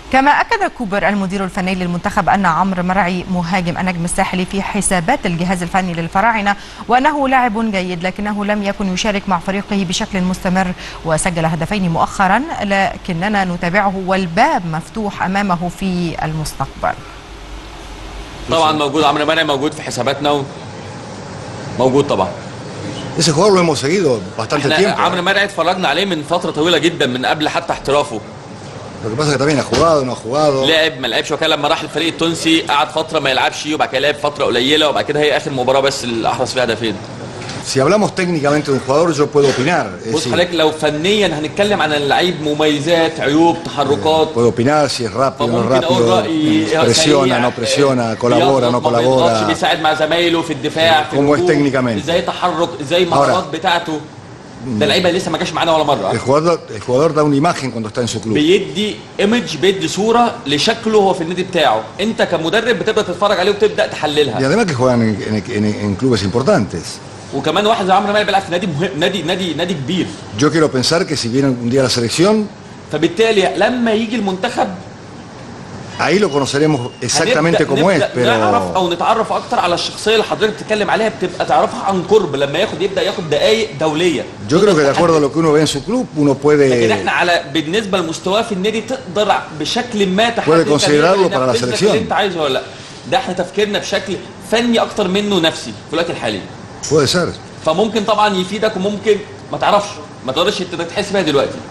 كما أكد كوبر المدير الفني للمنتخب أن عمرو مرعي مهاجم النجم الساحلي في حسابات الجهاز الفني للفراعنة وأنه لاعب جيد لكنه لم يكن يشارك مع فريقه بشكل مستمر وسجل هدفين مؤخرا لكننا نتابعه والباب مفتوح أمامه في المستقبل طبعا موجود عمرو مرعي موجود في حساباتنا موجود طبعا Ese jugador lo hemos seguido bastante احنا tiempo. عمرو مرعي اتفرجنا عليه من فتره طويله جدا من قبل حتى احترافه Lo que pasa es que también ha jugado, no ha jugado. لعب ما لعبش وكان لما راح الفريق التونسي قعد فتره ما يلعبش وبعد كده لعب فتره قليله وبعد كده هي اخر مباراه بس اللي احرز فيها هدفين Si hablamos técnicamente de un jugador, yo puedo opinar. Es بص decir, حضرتك لو فنيا هنتكلم عن اللعيب مميزات عيوب تحركات puedo opinar si es rápido, no فممكن اقول rápido, رايي presiona, no presiona, colabora, no ما بيضغطش، colabora. بيساعد مع زمايله في الدفاع في Como es الهجوم، técnicamente. ازاي تحرك ازاي المهارات بتاعته ده لعيبه لسه ما جاش معانا ولا مره El jugador, el jugador da una imagen cuando está en su club. بيدي ايمج بيدي صوره لشكله هو في النادي بتاعه انت كمدرب بتبدا تتفرج عليه وتبدا Y تحللها además que juegan en, en- en- en clubes importantes. وكمان واحد زي عمرو مرعي بيلعب في نادي مهم نادي نادي نادي كبير Yo quiero pensar que si viene un día a la selección, فبالتالي لما يجي المنتخب ahí lo conoceremos exactamente هنبدأ- cómo es, نبدأ نعرف pero او نتعرف اكتر على الشخصيه اللي حضرتك بتتكلم عليها بتبقى تعرفها عن قرب لما ياخد يبدا ياخد دقائق دوليه yo creo que de acuerdo a lo que uno ve en su club, uno لكن puede احنا على بالنسبه لمستواه في النادي تقدر بشكل ما تحدد Puede considerarlo كان para la ينفذ لك selección. اللي انت عايزه ولا لا ده احنا تفكيرنا بشكل فني اكتر منه نفسي في الوقت الحالي puede ser. فممكن طبعا يفيدك وممكن ما تعرفش ما تقدرش انت تحس بيها دلوقتي